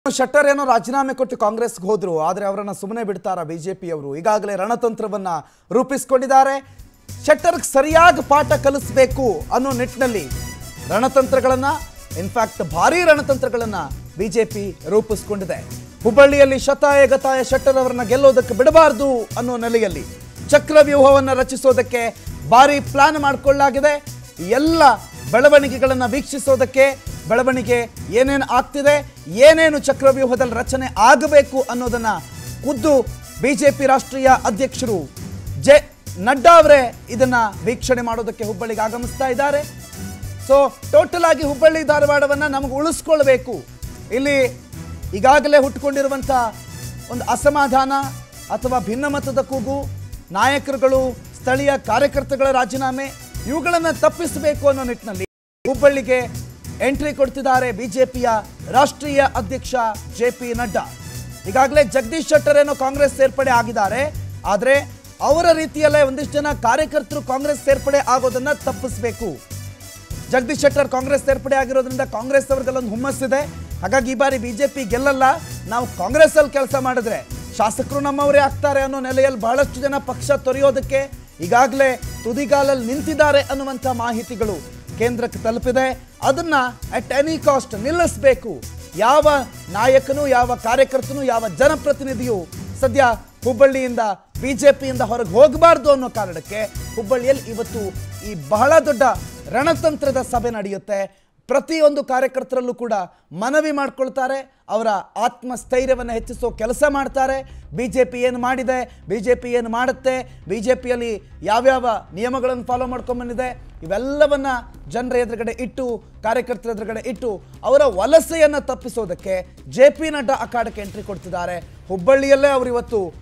ಶೆಟ್ಟರ್ ಏನೋ ರಾಜೀನಾಮೆ ಕೊಟ್ಟು ಕಾಂಗ್ರೆಸ್ಗೆ ಹೋದ್ರು ಆದರೆ ಅವರನ್ನ ಸುಮ್ಮನೆ ಬಿಡ್ತಾರ ಬಿಜೆಪಿಯವರು ಈಗಾಗಲೇ ರಣತಂತ್ರವನ್ನ ರೂಪಿಸಿಕೊಂಡಿದ್ದಾರೆ ಶೆಟ್ಟರ್ಗೆ ಸರಿಯಾಗಿ ಪಾಠ ಕಲಿಸ್ಬೇಕು ಅನ್ನೋ ನಿಟ್ಟಿನಲ್ಲಿ ರಣತಂತ್ರಗಳನ್ನ ಇನ್ಫ್ಯಾಕ್ಟ್ ಭಾರೀ ರಣತಂತ್ರಗಳನ್ನ ಬಿಜೆಪಿ ರೂಪಿಸ್ಕೊಂಡಿದೆ ಹುಬ್ಬಳ್ಳಿಯಲ್ಲಿ ಶತಾಯ ಗತಾಯ ಶೆಟ್ಟರ್ ಅವರನ್ನ ಗೆಲ್ಲೋದಕ್ಕೆ ಬಿಡಬಾರ್ದು ಅನ್ನೋ ನೆಲೆಯಲ್ಲಿ ಚಕ್ರವ್ಯೂಹವನ್ನು ರಚಿಸೋದಕ್ಕೆ ಭಾರಿ ಪ್ಲಾನ್ ಮಾಡಿಕೊಳ್ಳಲಾಗಿದೆ ಎಲ್ಲ ಬೆಳವಣಿಗೆಗಳನ್ನು ವೀಕ್ಷಿಸೋದಕ್ಕೆ ಬೆಳವಣಿಗೆ ಏನೇನು ಆಗ್ತಿದೆ ಏನೇನು ಚಕ್ರವ್ಯೂಹದಲ್ಲಿ ರಚನೆ ಆಗಬೇಕು ಅನ್ನೋದನ್ನ ಖುದ್ದು ಬಿಜೆಪಿ ರಾಷ್ಟ್ರೀಯ ಅಧ್ಯಕ್ಷರು ಜೆ ನಡ್ಡಾ ಅವರೇ ಇದನ್ನ ವೀಕ್ಷಣೆ ಮಾಡೋದಕ್ಕೆ ಹುಬ್ಬಳ್ಳಿಗೆ ಆಗಮಿಸ್ತಾ ಇದ್ದಾರೆ ಸೊ ಟೋಟಲ್ ಆಗಿ ಹುಬ್ಬಳ್ಳಿ ಧಾರವಾಡವನ್ನ ನಮಗೆ ಉಳಿಸ್ಕೊಳ್ಬೇಕು ಇಲ್ಲಿ ಈಗಾಗಲೇ ಹುಟ್ಟುಕೊಂಡಿರುವಂಥ ಒಂದು ಅಸಮಾಧಾನ ಅಥವಾ ಭಿನ್ನಮತದ ಕೂಗು ನಾಯಕರುಗಳು ಸ್ಥಳೀಯ ಕಾರ್ಯಕರ್ತಗಳ ರಾಜೀನಾಮೆ ಇವುಗಳನ್ನು ತಪ್ಪಿಸಬೇಕು ಅನ್ನೋ ನಿಟ್ಟಿನಲ್ಲಿ ಹುಬ್ಬಳ್ಳಿಗೆ ಎಂಟ್ರಿ ಕೊಡ್ತಿದ್ದಾರೆ ಬಿಜೆಪಿಯ ರಾಷ್ಟ್ರೀಯ ಅಧ್ಯಕ್ಷ ಜೆ ಪಿ ನಡ್ಡಾ ಈಗಾಗಲೇ ಜಗದೀಶ್ ಶೆಟ್ಟರ್ ಏನೋ ಕಾಂಗ್ರೆಸ್ ಸೇರ್ಪಡೆ ಆಗಿದ್ದಾರೆ ಆದರೆ ಅವರ ರೀತಿಯಲ್ಲೇ ಒಂದಿಷ್ಟು ಜನ ಕಾರ್ಯಕರ್ತರು ಕಾಂಗ್ರೆಸ್ ಸೇರ್ಪಡೆ ಆಗೋದನ್ನ ತಪ್ಪಿಸಬೇಕು ಜಗದೀಶ್ ಶೆಟ್ಟರ್ ಕಾಂಗ್ರೆಸ್ ಸೇರ್ಪಡೆ ಆಗಿರೋದ್ರಿಂದ ಕಾಂಗ್ರೆಸ್ ಅವ್ರಿಗೆಲ್ಲೊಂದು ಹುಮ್ಮಸ್ಸಿದೆ ಹಾಗಾಗಿ ಈ ಬಾರಿ ಬಿಜೆಪಿ ಗೆಲ್ಲಲ್ಲ ನಾವು ಕಾಂಗ್ರೆಸ್ ಅಲ್ಲಿ ಕೆಲಸ ಮಾಡಿದ್ರೆ ಶಾಸಕರು ನಮ್ಮವರೇ ಆಗ್ತಾರೆ ಅನ್ನೋ ನೆಲೆಯಲ್ಲಿ ಬಹಳಷ್ಟು ಜನ ಪಕ್ಷ ತೊರೆಯೋದಕ್ಕೆ ಈಗಾಗಲೇ ತುದಿಗಾಲಲ್ಲಿ ನಿಂತಿದ್ದಾರೆ ಅನ್ನುವಂಥ ಮಾಹಿತಿಗಳು ಕೇಂದ್ರಕ್ಕೆ ತಲುಪಿದೆ ಅದನ್ನ ಅಟ್ ಎನಿ ಕಾಸ್ಟ್ ನಿಲ್ಲಿಸಬೇಕು ಯಾವ ನಾಯಕನು ಯಾವ ಕಾರ್ಯಕರ್ತನು ಯಾವ ಜನಪ್ರತಿನಿಧಿಯು ಸದ್ಯ ಹುಬ್ಬಳ್ಳಿಯಿಂದ ಬಿಜೆಪಿಯಿಂದ ಹೊರಗೆ ಹೋಗಬಾರ್ದು ಅನ್ನೋ ಕಾರಣಕ್ಕೆ ಹುಬ್ಬಳ್ಳಿಯಲ್ಲಿ ಇವತ್ತು ಈ ಬಹಳ ದೊಡ್ಡ ರಣತಂತ್ರದ ಸಭೆ ನಡೆಯುತ್ತೆ ಪ್ರತಿಯೊಂದು ಕಾರ್ಯಕರ್ತರಲ್ಲೂ ಕೂಡ ಮನವಿ ಮಾಡ್ಕೊಳ್ತಾರೆ ಅವರ ಆತ್ಮಸ್ಥೈರ್ಯವನ್ನು ಹೆಚ್ಚಿಸೋ ಕೆಲಸ ಮಾಡ್ತಾರೆ ಬಿ ಜೆ ಪಿ ಏನು ಮಾಡಿದೆ ಬಿ ಜೆ ಪಿ ಏನು ಮಾಡುತ್ತೆ ಬಿ ಜೆ ಪಿಯಲ್ಲಿ ಯಾವ್ಯಾವ ನಿಯಮಗಳನ್ನು ಫಾಲೋ ಮಾಡ್ಕೊಂಬಂದಿದೆ ಇವೆಲ್ಲವನ್ನ ಜನರ ಎದುರುಗಡೆ ಇಟ್ಟು ಕಾರ್ಯಕರ್ತರ ಎದುರುಗಡೆ ಇಟ್ಟು ಅವರ ವಲಸೆಯನ್ನು ತಪ್ಪಿಸೋದಕ್ಕೆ ಜೆ ಪಿ ನಡ್ಡಾ ಅಖಾಡಕ್ಕೆ ಎಂಟ್ರಿ ಕೊಡ್ತಿದ್ದಾರೆ ಹುಬ್ಬಳ್ಳಿಯಲ್ಲೇ ಅವರು ಇವತ್ತು